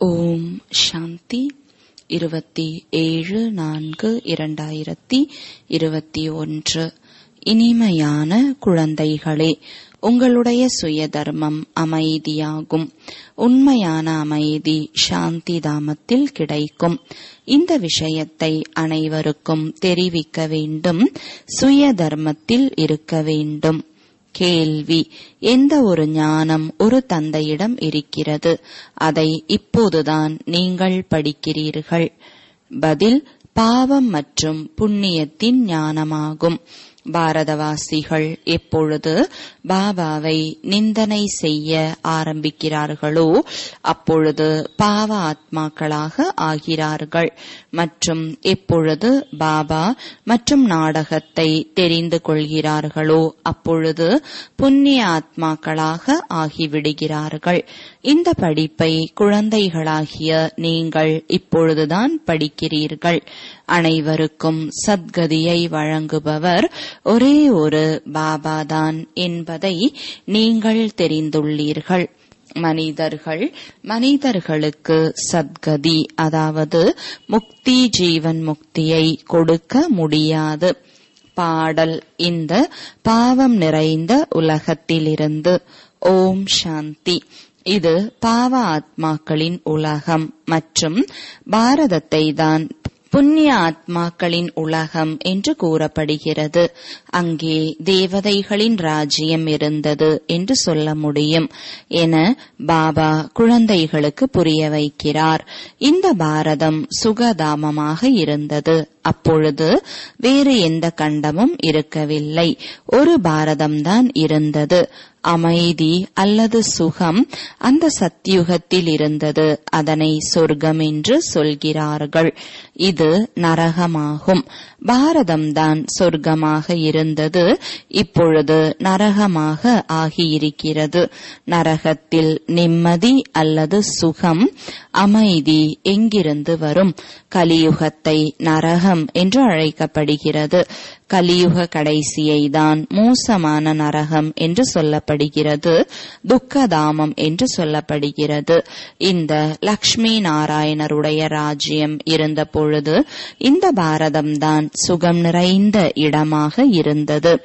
ஓம் சாந்தி இருபத்தி ஏழு நான்கு இரண்டாயிரத்தி இருபத்தி ஒன்று இனிமையான குழந்தைகளே உங்களுடைய சுய தர்மம் அமைதியாகும் உண்மையான அமைதி சாந்தி தாமத்தில் கிடைக்கும் இந்த விஷயத்தை அனைவருக்கும் தெரிவிக்க வேண்டும் சுய தர்மத்தில் இருக்க வேண்டும் கேள்வி எந்த ஒரு ஞானம் ஒரு தந்தையிடம் இருக்கிறது அதை இப்போதுதான் நீங்கள் படிக்கிறீர்கள் பதில் பாவம் மற்றும் புண்ணியத்தின் ஞானமாகும் பாரதவாசிகள் எப்பொழுது பாபாவை நிந்தனை செய்ய ஆரம்பிக்கிறார்களோ அப்பொழுது பாவ ஆத்மாக்களாக ஆகிறார்கள் மற்றும் எப்பொழுது பாபா மற்றும் நாடகத்தை தெரிந்து கொள்கிறார்களோ அப்பொழுது புண்ணிய ஆத்மாக்களாக ஆகிவிடுகிறார்கள் இந்த படிப்பை குழந்தைகளாகிய நீங்கள் இப்பொழுதுதான் படிக்கிறீர்கள் அனைவருக்கும் சத்கதியை வழங்குபவர் ஒரே ஒரு பாபாதான் என்பதை நீங்கள் தெரிந்துள்ளீர்கள் மனிதர்கள் மனிதர்களுக்கு சத்கதி அதாவது முக்தி ஜீவன் முக்தியை கொடுக்க முடியாது பாடல் இந்த பாவம் நிறைந்த உலகத்திலிருந்து ஓம் சாந்தி இது பாவ ஆத்மாக்களின் உலகம் மற்றும் பாரதத்தை தான் புண்ணிய ஆத்மாக்களின் உலகம் என்று கூறப்படுகிறது அங்கே தேவதைகளின் ராஜ்யம் இருந்தது என்று சொல்ல முடியும் என பாபா குழந்தைகளுக்கு புரிய வைக்கிறார் இந்த பாரதம் சுகதாமமாக இருந்தது அப்பொழுது வேறு எந்த கண்டமும் இருக்கவில்லை ஒரு பாரதம்தான் இருந்தது அமைதி அல்லது சுகம் அந்த சத்தியுகத்தில் இருந்தது அதனை சொர்க்கம் என்று சொல்கிறார்கள் இது நரகமாகும் பாரதம்தான் சொர்க்கமாக இருந்தது இப்பொழுது நரகமாக ஆகியிருக்கிறது நரகத்தில் நிம்மதி அல்லது சுகம் அமைதி எங்கிருந்து வரும் கலியுகத்தை நரகம் என்று அழைக்கப்படுகிறது கலியுக கடைசியை தான் மோசமான நரகம் என்று சொல்லப்படுகிறது துக்கதாமம் என்று சொல்லப்படுகிறது இந்த லக்ஷ்மி நாராயணருடைய ராஜ்யம் இருந்த பொழுது இந்த பாரதம்தான் சுகம் நிறைந்த இடமாக இருந்தது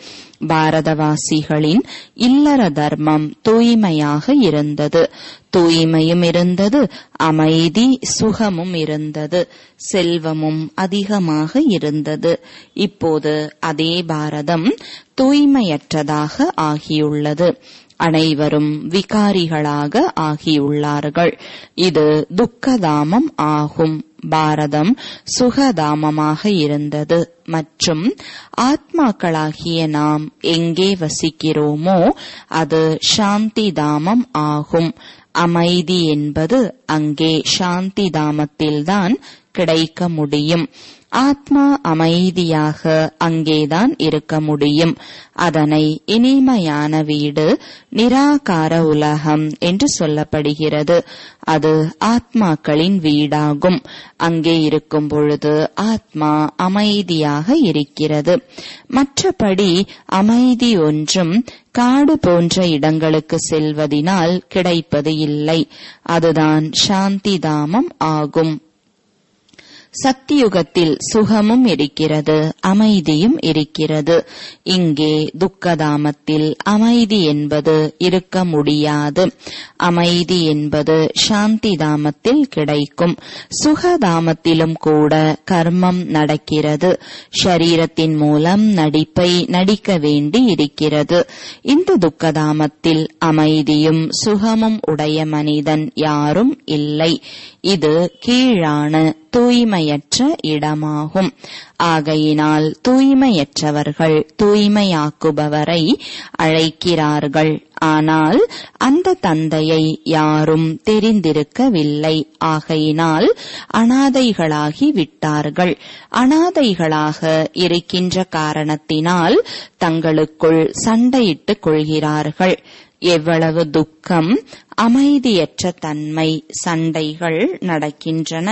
பாரதவாசிகளின் இல்லற தர்மம் தூய்மையாக இருந்தது தூய்மையும் இருந்தது அமைதி சுகமும் இருந்தது செல்வமும் அதிகமாக இருந்தது இப்போது அதே பாரதம் தூய்மையற்றதாக ஆகியுள்ளது அனைவரும் விகாரிகளாக ஆகியுள்ளார்கள் இது துக்கதாமம் ஆகும் பாரதம் சுகதாமமாக இருந்தது மற்றும் ஆத்மாக்களாகிய நாம் எங்கே வசிக்கிறோமோ அது சாந்தி தாமம் ஆகும் அமைதி என்பது அங்கே சாந்தி தாமத்தில்தான் கிடைக்க முடியும் ஆத்மா அமைதியாக அங்கேதான் இருக்க முடியும் அதனை இனிமையான வீடு நிராகார உலகம் என்று சொல்லப்படுகிறது அது ஆத்மாக்களின் வீடாகும் அங்கே இருக்கும் பொழுது ஆத்மா அமைதியாக இருக்கிறது மற்றபடி அமைதி ஒன்றும் காடு போன்ற இடங்களுக்கு செல்வதினால் கிடைப்பது இல்லை அதுதான் சாந்தி தாமம் ஆகும் சத்தியுகத்தில் சுகமும் இருக்கிறது அமைதியும் இருக்கிறது இங்கே துக்கதாமத்தில் அமைதி என்பது இருக்க முடியாது அமைதி என்பது சாந்தி தாமத்தில் கிடைக்கும் சுகதாமத்திலும் கூட கர்மம் நடக்கிறது ஷரீரத்தின் மூலம் நடிப்பை நடிக்க வேண்டி இருக்கிறது இந்த துக்கதாமத்தில் அமைதியும் சுகமும் உடைய மனிதன் யாரும் இல்லை இது கீழான தூய்மையற்ற இடமாகும் ஆகையினால் தூய்மையற்றவர்கள் தூய்மையாக்குபவரை அழைக்கிறார்கள் ஆனால் அந்த தந்தையை யாரும் தெரிந்திருக்கவில்லை ஆகையினால் அனாதைகளாகி விட்டார்கள் அனாதைகளாக இருக்கின்ற காரணத்தினால் தங்களுக்குள் சண்டையிட்டுக் கொள்கிறார்கள் எவ்வளவு துக்கம் அமைதியற்ற தன்மை சண்டைகள் நடக்கின்றன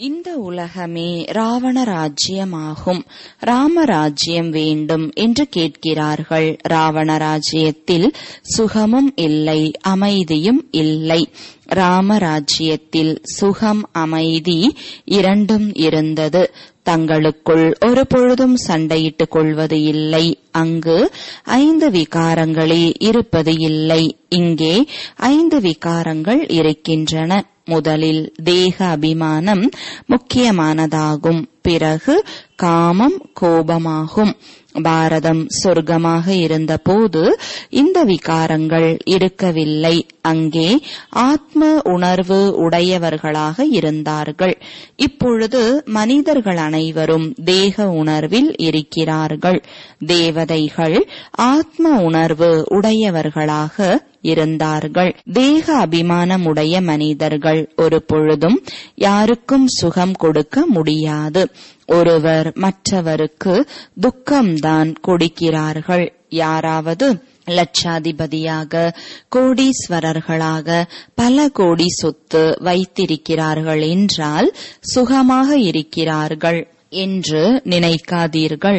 இந்த உலகமே ராவண ராஜ்யமாகும் ராமராஜ்யம் வேண்டும் என்று கேட்கிறார்கள் ராவண ராஜ்யத்தில் சுகமும் இல்லை அமைதியும் இல்லை ராமராஜ்யத்தில் சுகம் அமைதி இரண்டும் இருந்தது தங்களுக்குள் ஒரு பொழுதும் சண்டையிட்டுக் கொள்வது இல்லை அங்கு ஐந்து விகாரங்களே இருப்பது இல்லை இங்கே ஐந்து விகாரங்கள் இருக்கின்றன முதலில் தேக அபிமானம் முக்கியமானதாகும் பிறகு காமம் கோபமாகும் பாரதம் சொர்க்கமாக இருந்தபோது இந்த விகாரங்கள் இருக்கவில்லை அங்கே ஆத்ம உணர்வு உடையவர்களாக இருந்தார்கள் இப்பொழுது மனிதர்கள் அனைவரும் தேக உணர்வில் இருக்கிறார்கள் தேவதைகள் ஆத்ம உணர்வு உடையவர்களாக இருந்தார்கள் தேக அபிமானம் உடைய மனிதர்கள் ஒரு பொழுதும் யாருக்கும் சுகம் கொடுக்க முடியாது ஒருவர் மற்றவருக்கு துக்கம்தான் கொடுக்கிறார்கள் யாராவது லட்சாதிபதியாக கோடீஸ்வரர்களாக பல கோடி சொத்து வைத்திருக்கிறார்கள் என்றால் சுகமாக இருக்கிறார்கள் என்று நினைக்காதீர்கள்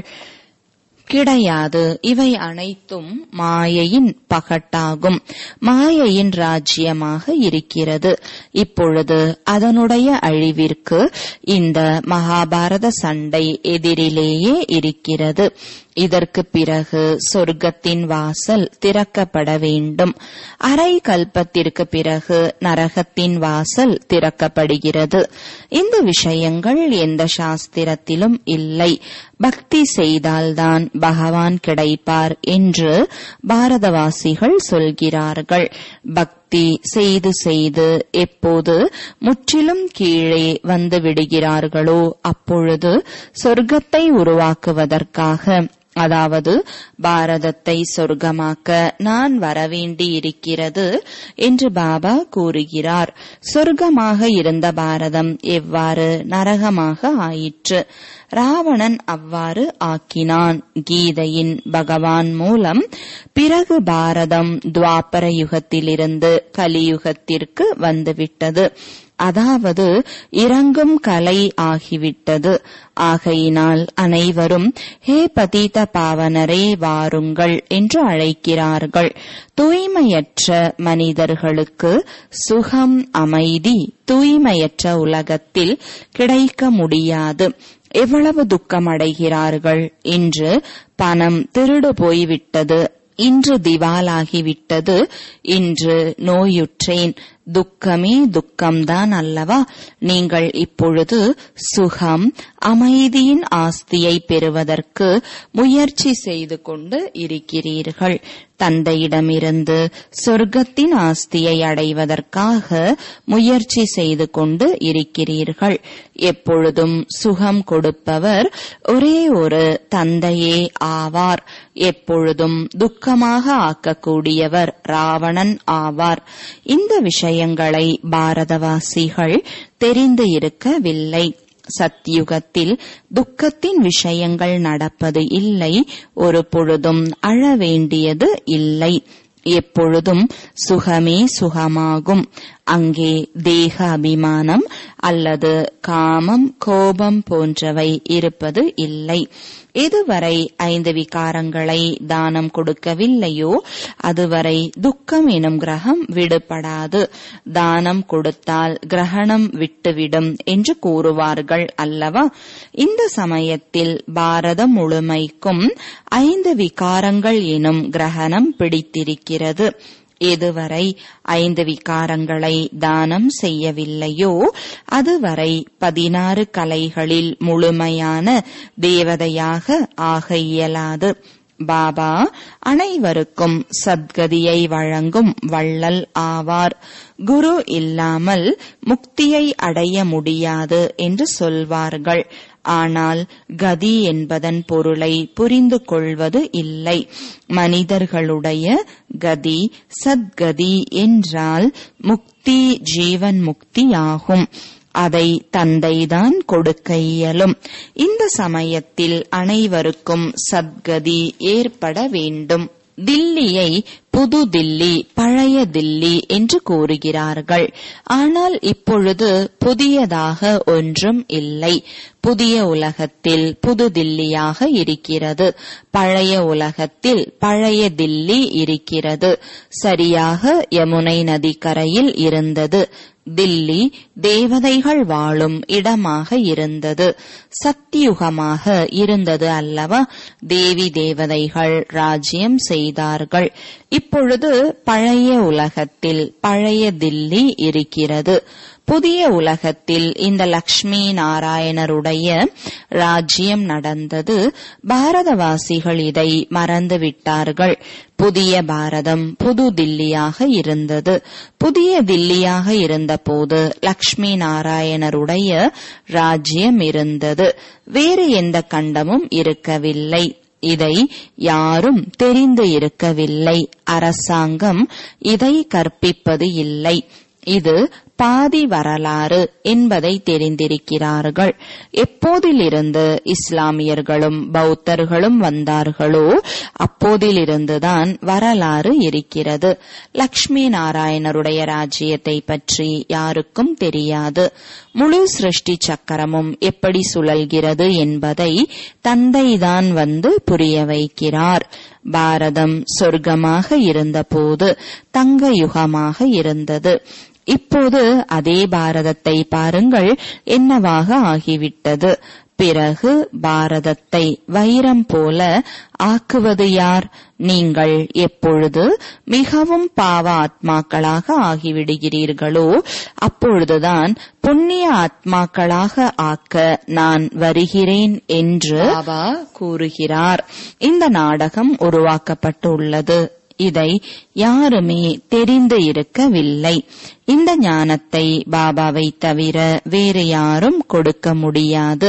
கிடையாது இவை அனைத்தும் மாயையின் பகட்டாகும் மாயையின் ராஜ்யமாக இருக்கிறது இப்பொழுது அதனுடைய அழிவிற்கு இந்த மகாபாரத சண்டை எதிரிலேயே இருக்கிறது இதற்கு பிறகு சொர்க்கத்தின் வாசல் திறக்கப்பட வேண்டும் அரை கல்பத்திற்கு பிறகு நரகத்தின் வாசல் திறக்கப்படுகிறது இந்த விஷயங்கள் எந்த சாஸ்திரத்திலும் இல்லை பக்தி செய்தால்தான் பகவான் கிடைப்பார் என்று பாரதவாசிகள் சொல்கிறார்கள் பக்தி செய்து செய்து எப்போது முற்றிலும் கீழே வந்து விடுகிறார்களோ அப்பொழுது சொர்க்கத்தை உருவாக்குவதற்காக அதாவது பாரதத்தை சொர்க்கமாக்க நான் வரவேண்டி இருக்கிறது என்று பாபா கூறுகிறார் சொர்க்கமாக இருந்த பாரதம் எவ்வாறு நரகமாக ஆயிற்று ராவணன் அவ்வாறு ஆக்கினான் கீதையின் பகவான் மூலம் பிறகு பாரதம் துவாபர யுகத்திலிருந்து கலியுகத்திற்கு வந்துவிட்டது அதாவது இறங்கும் கலை ஆகிவிட்டது ஆகையினால் அனைவரும் ஹே பதீத பாவனரே வாருங்கள் என்று அழைக்கிறார்கள் தூய்மையற்ற மனிதர்களுக்கு சுகம் அமைதி தூய்மையற்ற உலகத்தில் கிடைக்க முடியாது எவ்வளவு துக்கம் அடைகிறார்கள் இன்று பணம் திருடு போய்விட்டது இன்று திவாலாகிவிட்டது இன்று நோயுற்றேன் துக்கமே துக்கம்தான் அல்லவா நீங்கள் இப்பொழுது சுகம் அமைதியின் ஆஸ்தியை பெறுவதற்கு முயற்சி செய்து கொண்டு இருக்கிறீர்கள் தந்தையிடமிருந்து சொர்க்கத்தின் ஆஸ்தியை அடைவதற்காக முயற்சி செய்து கொண்டு இருக்கிறீர்கள் எப்பொழுதும் சுகம் கொடுப்பவர் ஒரே ஒரு தந்தையே ஆவார் எப்பொழுதும் துக்கமாக ஆக்கக்கூடியவர் ராவணன் ஆவார் இந்த விஷயங்களை பாரதவாசிகள் தெரிந்து இருக்கவில்லை சத்யுகத்தில் துக்கத்தின் விஷயங்கள் நடப்பது இல்லை ஒரு பொழுதும் அழ வேண்டியது இல்லை எப்பொழுதும் சுகமே சுகமாகும் அங்கே தேக அபிமானம் அல்லது காமம் கோபம் போன்றவை இருப்பது இல்லை எதுவரை ஐந்து விகாரங்களை தானம் கொடுக்கவில்லையோ அதுவரை துக்கம் எனும் கிரகம் விடுபடாது தானம் கொடுத்தால் கிரகணம் விட்டுவிடும் என்று கூறுவார்கள் அல்லவா இந்த சமயத்தில் பாரதம் முழுமைக்கும் ஐந்து விகாரங்கள் எனும் கிரகணம் பிடித்திருக்கிறது எதுவரை ஐந்து விகாரங்களை தானம் செய்யவில்லையோ அதுவரை பதினாறு கலைகளில் முழுமையான தேவதையாக ஆக இயலாது பாபா அனைவருக்கும் சத்கதியை வழங்கும் வள்ளல் ஆவார் குரு இல்லாமல் முக்தியை அடைய முடியாது என்று சொல்வார்கள் ஆனால் கதி என்பதன் பொருளை புரிந்து கொள்வது இல்லை மனிதர்களுடைய கதி சத்கதி என்றால் முக்தி ஜீவன் முக்தி ஆகும் அதை தந்தைதான் கொடுக்க இயலும் இந்த சமயத்தில் அனைவருக்கும் சத்கதி ஏற்பட வேண்டும் தில்லியை புது தில்லி பழைய தில்லி என்று கூறுகிறார்கள் ஆனால் இப்பொழுது புதியதாக ஒன்றும் இல்லை புதிய உலகத்தில் புது தில்லியாக இருக்கிறது பழைய உலகத்தில் பழைய தில்லி இருக்கிறது சரியாக யமுனை நதிக்கரையில் இருந்தது தில்லி தேவதைகள் வாழும் இடமாக இருந்தது சத்தியுகமாக இருந்தது அல்லவா தேவி தேவதைகள் ராஜ்யம் செய்தார்கள் இப்பொழுது பழைய உலகத்தில் பழைய தில்லி இருக்கிறது புதிய உலகத்தில் இந்த லக்ஷ்மி நாராயணருடைய ராஜ்யம் நடந்தது பாரதவாசிகள் இதை மறந்து விட்டார்கள் புதிய பாரதம் புது தில்லியாக இருந்தது புதிய தில்லியாக இருந்தபோது லக்ஷ்மி நாராயணருடைய ராஜ்யம் இருந்தது வேறு எந்த கண்டமும் இருக்கவில்லை இதை யாரும் தெரிந்து இருக்கவில்லை அரசாங்கம் இதை கற்பிப்பது இல்லை இது பாதி வரலாறு என்பதை தெரிந்திருக்கிறார்கள் எப்போதிலிருந்து இஸ்லாமியர்களும் பௌத்தர்களும் வந்தார்களோ அப்போதிலிருந்துதான் வரலாறு இருக்கிறது லக்ஷ்மி நாராயணருடைய ராஜ்யத்தை பற்றி யாருக்கும் தெரியாது முழு சிருஷ்டி சக்கரமும் எப்படி சுழல்கிறது என்பதை தந்தைதான் வந்து புரிய வைக்கிறார் பாரதம் சொர்க்கமாக இருந்தபோது தங்க யுகமாக இருந்தது இப்போது அதே பாரதத்தை பாருங்கள் என்னவாக ஆகிவிட்டது பிறகு பாரதத்தை வைரம் போல ஆக்குவது யார் நீங்கள் எப்பொழுது மிகவும் பாவ ஆத்மாக்களாக ஆகிவிடுகிறீர்களோ அப்பொழுதுதான் புண்ணிய ஆத்மாக்களாக ஆக்க நான் வருகிறேன் என்று பாபா கூறுகிறார் இந்த நாடகம் உருவாக்கப்பட்டுள்ளது இதை யாருமே தெரிந்து இருக்கவில்லை இந்த ஞானத்தை பாபாவை தவிர வேறு யாரும் கொடுக்க முடியாது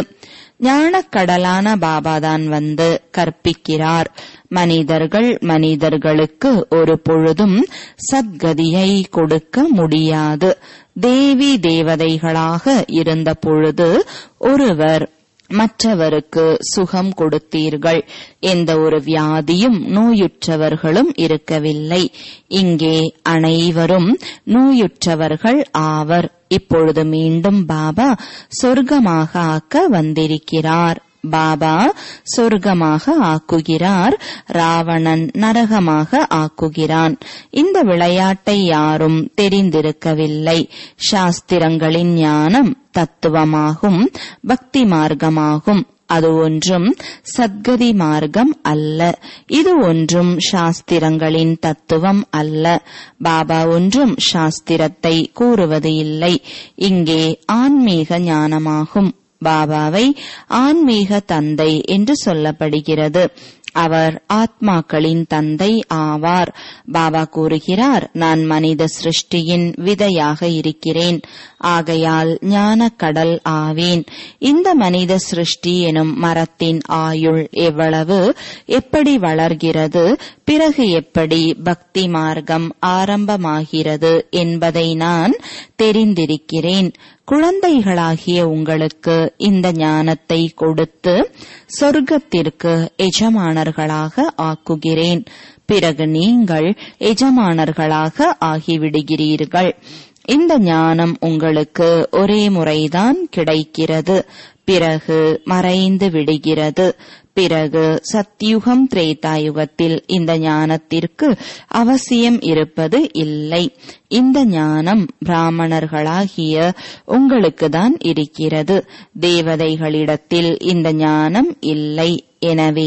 ஞானக்கடலான பாபாதான் வந்து கற்பிக்கிறார் மனிதர்கள் மனிதர்களுக்கு ஒரு பொழுதும் சத்கதியை கொடுக்க முடியாது தேவி தேவதைகளாக இருந்த பொழுது ஒருவர் மற்றவருக்கு சுகம் கொடுத்தீர்கள் எந்த ஒரு வியாதியும் நோயுற்றவர்களும் இருக்கவில்லை இங்கே அனைவரும் நோயுற்றவர்கள் ஆவர் இப்பொழுது மீண்டும் பாபா சொர்க்கமாக ஆக்க வந்திருக்கிறார் பாபா சொர்க்கமாக ஆக்குகிறார் ராவணன் நரகமாக ஆக்குகிறான் இந்த விளையாட்டை யாரும் தெரிந்திருக்கவில்லை சாஸ்திரங்களின் ஞானம் தத்துவமாகும் பக்தி மார்க்கமாகும் அது ஒன்றும் சத்கதி மார்க்கம் அல்ல இது ஒன்றும் சாஸ்திரங்களின் தத்துவம் அல்ல பாபா ஒன்றும் சாஸ்திரத்தை கூறுவது இல்லை இங்கே ஆன்மீக ஞானமாகும் பாபாவை ஆன்மீக தந்தை என்று சொல்லப்படுகிறது அவர் ஆத்மாக்களின் தந்தை ஆவார் பாபா கூறுகிறார் நான் மனித சிருஷ்டியின் விதையாக இருக்கிறேன் ஆகையால் ஞான கடல் ஆவேன் இந்த மனித சிருஷ்டி எனும் மரத்தின் ஆயுள் எவ்வளவு எப்படி வளர்கிறது பிறகு எப்படி பக்தி மார்க்கம் ஆரம்பமாகிறது என்பதை நான் தெரிந்திருக்கிறேன் குழந்தைகளாகிய உங்களுக்கு இந்த ஞானத்தை கொடுத்து சொர்க்கத்திற்கு எஜமானர்களாக ஆக்குகிறேன் பிறகு நீங்கள் எஜமானர்களாக ஆகிவிடுகிறீர்கள் இந்த ஞானம் உங்களுக்கு ஒரே முறைதான் கிடைக்கிறது பிறகு மறைந்து விடுகிறது பிறகு சத்யுகம் திரேதாயுகத்தில் இந்த ஞானத்திற்கு அவசியம் இருப்பது இல்லை இந்த ஞானம் பிராமணர்களாகிய உங்களுக்கு தான் இருக்கிறது தேவதைகளிடத்தில் இந்த ஞானம் இல்லை எனவே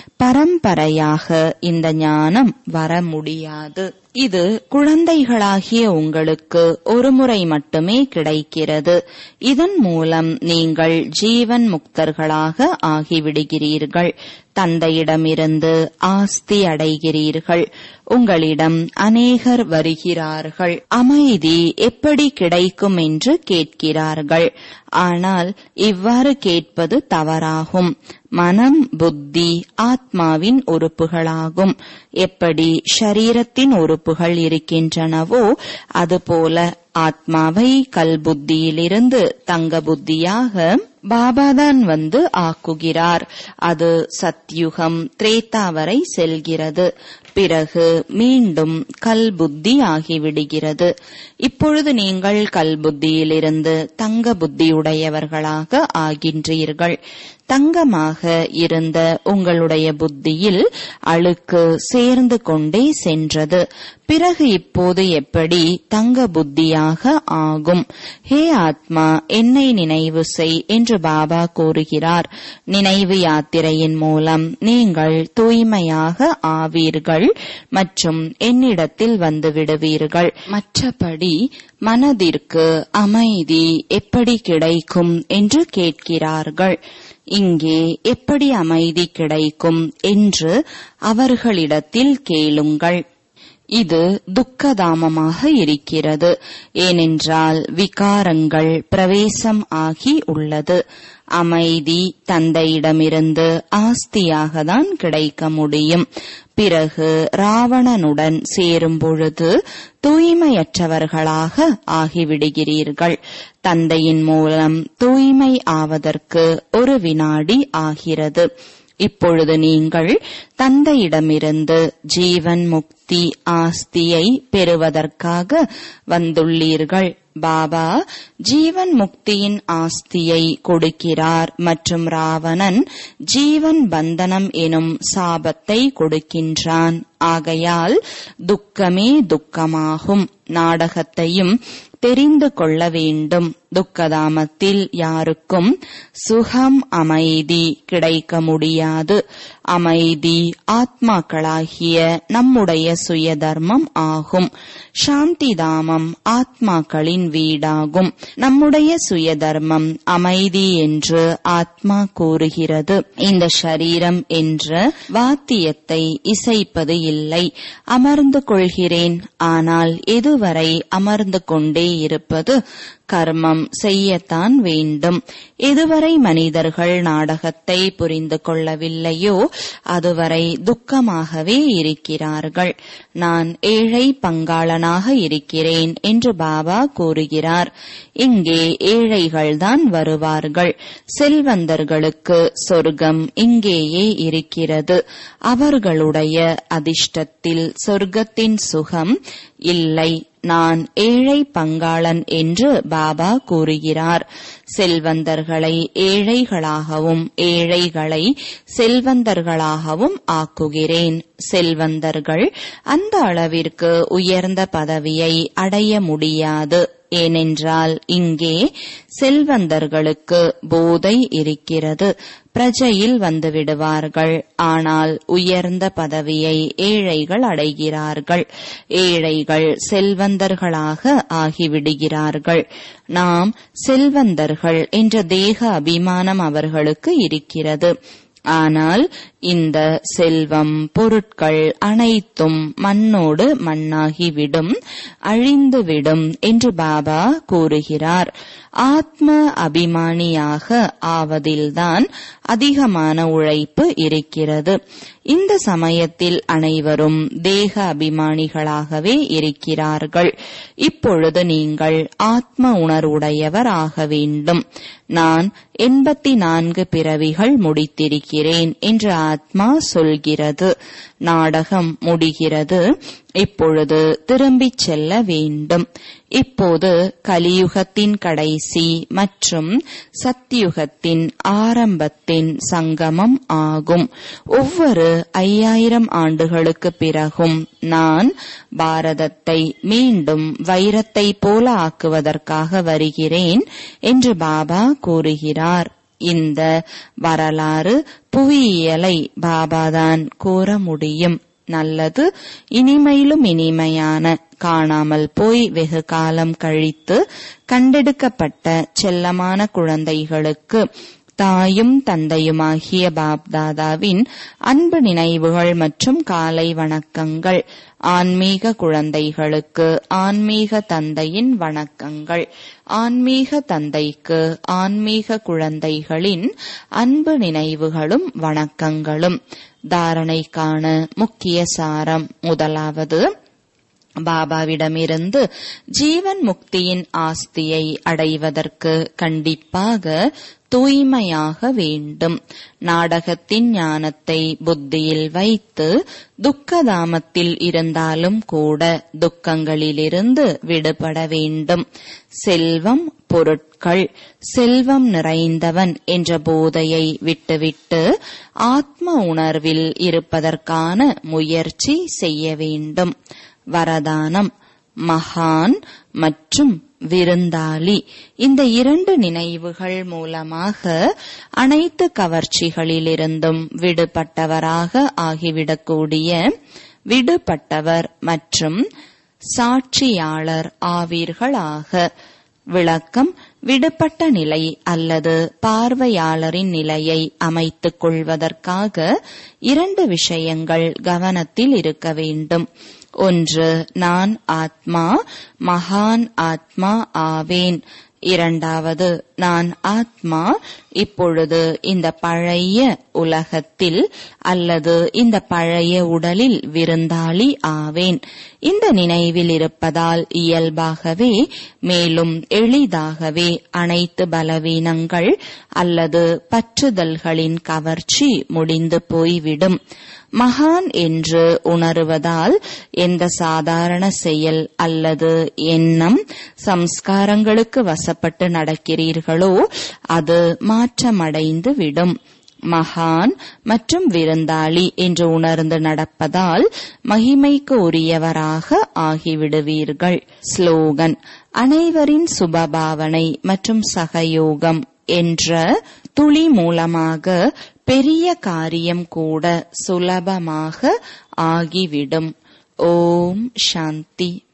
பரம்பரையாக இந்த ஞானம் வர முடியாது இது குழந்தைகளாகிய உங்களுக்கு ஒரு முறை மட்டுமே கிடைக்கிறது இதன் மூலம் நீங்கள் ஜீவன் முக்தர்களாக ஆகிவிடுகிறீர்கள் தந்தையிடமிருந்து ஆஸ்தி அடைகிறீர்கள் உங்களிடம் அநேகர் வருகிறார்கள் அமைதி எப்படி கிடைக்கும் என்று கேட்கிறார்கள் ஆனால் இவ்வாறு கேட்பது தவறாகும் மனம் புத்தி ஆத்மாவின் உறுப்புகளாகும் எப்படி ஷரீரத்தின் உறுப்புகள் இருக்கின்றனவோ அதுபோல ஆத்மாவை கல் புத்தியிலிருந்து தங்க புத்தியாக பாபாதான் வந்து ஆக்குகிறார் அது சத்யுகம் திரேதா வரை செல்கிறது பிறகு மீண்டும் கல் புத்தி ஆகிவிடுகிறது இப்பொழுது நீங்கள் கல் புத்தியிலிருந்து தங்க புத்தியுடையவர்களாக ஆகின்றீர்கள் தங்கமாக இருந்த உங்களுடைய புத்தியில் அழுக்கு சேர்ந்து கொண்டே சென்றது பிறகு இப்போது எப்படி தங்க புத்தியாக ஆகும் ஹே ஆத்மா என்னை நினைவு செய் என்று பாபா கூறுகிறார் நினைவு யாத்திரையின் மூலம் நீங்கள் தூய்மையாக ஆவீர்கள் மற்றும் என்னிடத்தில் வந்து விடுவீர்கள் மற்றபடி மனதிற்கு அமைதி எப்படி கிடைக்கும் என்று கேட்கிறார்கள் இங்கே எப்படி அமைதி கிடைக்கும் என்று அவர்களிடத்தில் கேளுங்கள் இது துக்கதாமமாக இருக்கிறது ஏனென்றால் விகாரங்கள் பிரவேசம் ஆகி உள்ளது அமைதி தந்தையிடமிருந்து ஆஸ்தியாக தான் கிடைக்க முடியும் பிறகு ராவணனுடன் சேரும் பொழுது தூய்மையற்றவர்களாக ஆகிவிடுகிறீர்கள் தந்தையின் மூலம் தூய்மை ஆவதற்கு ஒரு வினாடி ஆகிறது இப்பொழுது நீங்கள் தந்தையிடமிருந்து ஜீவன் முக்தி ஆஸ்தியை பெறுவதற்காக வந்துள்ளீர்கள் பாபா ஜீவன் முக்தியின் ஆஸ்தியை கொடுக்கிறார் மற்றும் ராவணன் ஜீவன் பந்தனம் எனும் சாபத்தை கொடுக்கின்றான் ஆகையால் துக்கமே துக்கமாகும் நாடகத்தையும் தெரிந்து கொள்ள வேண்டும் துக்கதாமத்தில் யாருக்கும் சுகம் அமைதி கிடைக்க முடியாது அமைதி ஆத்மாக்களாகிய நம்முடைய சுய தர்மம் ஆகும் சாந்தி தாமம் ஆத்மாக்களின் வீடாகும் நம்முடைய சுய தர்மம் அமைதி என்று ஆத்மா கூறுகிறது இந்த ஷரீரம் என்ற வாத்தியத்தை இசைப்பது இல்லை அமர்ந்து கொள்கிறேன் ஆனால் எதுவரை அமர்ந்து கொண்டே இருப்பது கர்மம் செய்யத்தான் வேண்டும் எதுவரை மனிதர்கள் நாடகத்தை புரிந்து கொள்ளவில்லையோ அதுவரை துக்கமாகவே இருக்கிறார்கள் நான் ஏழை பங்காளனாக இருக்கிறேன் என்று பாபா கூறுகிறார் இங்கே ஏழைகள்தான் வருவார்கள் செல்வந்தர்களுக்கு சொர்க்கம் இங்கேயே இருக்கிறது அவர்களுடைய அதிர்ஷ்டத்தில் சொர்க்கத்தின் சுகம் இல்லை நான் ஏழை பங்காளன் என்று பாபா கூறுகிறார் செல்வந்தர்களை ஏழைகளாகவும் ஏழைகளை செல்வந்தர்களாகவும் ஆக்குகிறேன் செல்வந்தர்கள் அந்த அளவிற்கு உயர்ந்த பதவியை அடைய முடியாது ஏனென்றால் இங்கே செல்வந்தர்களுக்கு போதை இருக்கிறது பிரஜையில் வந்து விடுவார்கள் ஆனால் உயர்ந்த பதவியை ஏழைகள் அடைகிறார்கள் ஏழைகள் செல்வந்தர்களாக ஆகிவிடுகிறார்கள் நாம் செல்வந்தர்கள் என்ற தேக அபிமானம் அவர்களுக்கு இருக்கிறது ஆனால் இந்த செல்வம் பொருட்கள் அனைத்தும் மண்ணோடு மண்ணாகிவிடும் அழிந்துவிடும் என்று பாபா கூறுகிறார் ஆத்ம அபிமானியாக ஆவதில்தான் அதிகமான உழைப்பு இருக்கிறது இந்த சமயத்தில் அனைவரும் தேக அபிமானிகளாகவே இருக்கிறார்கள் இப்பொழுது நீங்கள் ஆத்ம உணர்வுடையவர் ஆக வேண்டும் நான் எண்பத்தி நான்கு பிறவிகள் முடித்திருக்கிறேன் என்று ஆத்மா சொல்கிறது நாடகம் முடிகிறது இப்பொழுது திரும்பிச் செல்ல வேண்டும் இப்போது கலியுகத்தின் கடைசி மற்றும் சத்தியுகத்தின் ஆரம்பத்தின் சங்கமம் ஆகும் ஒவ்வொரு ஐயாயிரம் ஆண்டுகளுக்கு பிறகும் நான் பாரதத்தை மீண்டும் வைரத்தை போல ஆக்குவதற்காக வருகிறேன் என்று பாபா கூறுகிறார் இந்த வரலாறு புவியியலை பாபாதான் கூற முடியும் நல்லது இனிமையிலும் இனிமையான காணாமல் போய் வெகு காலம் கழித்து கண்டெடுக்கப்பட்ட செல்லமான குழந்தைகளுக்கு தாயும் தந்தையுமாகிய பாப்தாதாவின் அன்பு நினைவுகள் மற்றும் காலை வணக்கங்கள் ஆன்மீக குழந்தைகளுக்கு ஆன்மீக தந்தையின் வணக்கங்கள் ஆன்மீக தந்தைக்கு ஆன்மீக குழந்தைகளின் அன்பு நினைவுகளும் வணக்கங்களும் தாரணைக்கான முக்கிய சாரம் முதலாவது பாபாவிடமிருந்து ஜீவன் முக்தியின் ஆஸ்தியை அடைவதற்கு கண்டிப்பாக தூய்மையாக வேண்டும் நாடகத்தின் ஞானத்தை புத்தியில் வைத்து துக்கதாமத்தில் இருந்தாலும் கூட துக்கங்களிலிருந்து விடுபட வேண்டும் செல்வம் பொருட்கள் செல்வம் நிறைந்தவன் என்ற போதையை விட்டுவிட்டு ஆத்ம உணர்வில் இருப்பதற்கான முயற்சி செய்ய வேண்டும் வரதானம் மகான் மற்றும் விருந்தாளி இந்த இரண்டு நினைவுகள் மூலமாக அனைத்து கவர்ச்சிகளிலிருந்தும் விடுபட்டவராக ஆகிவிடக்கூடிய விடுபட்டவர் மற்றும் சாட்சியாளர் ஆவீர்களாக விளக்கம் விடுபட்ட நிலை அல்லது பார்வையாளரின் நிலையை அமைத்துக் கொள்வதற்காக இரண்டு விஷயங்கள் கவனத்தில் இருக்க வேண்டும் ஒன்று நான் ஆத்மா மகான் ஆத்மா ஆவேன் இரண்டாவது நான் ஆத்மா இப்பொழுது இந்த பழைய உலகத்தில் அல்லது இந்த பழைய உடலில் விருந்தாளி ஆவேன் இந்த நினைவில் இருப்பதால் இயல்பாகவே மேலும் எளிதாகவே அனைத்து பலவீனங்கள் அல்லது பற்றுதல்களின் கவர்ச்சி முடிந்து போய்விடும் மகான் என்று உணருவதால் எந்த சாதாரண செயல் அல்லது எண்ணம் சம்ஸ்காரங்களுக்கு வசப்பட்டு நடக்கிறீர்களோ அது மாற்றமடைந்து விடும் மகான் மற்றும் விருந்தாளி என்று உணர்ந்து நடப்பதால் மகிமைக்கு உரியவராக ஆகிவிடுவீர்கள் ஸ்லோகன் அனைவரின் சுபபாவனை மற்றும் சகயோகம் என்ற துளி மூலமாக பெரிய காரியம் கூட சுலபமாக ஆகிவிடும் ஓம் சாந்தி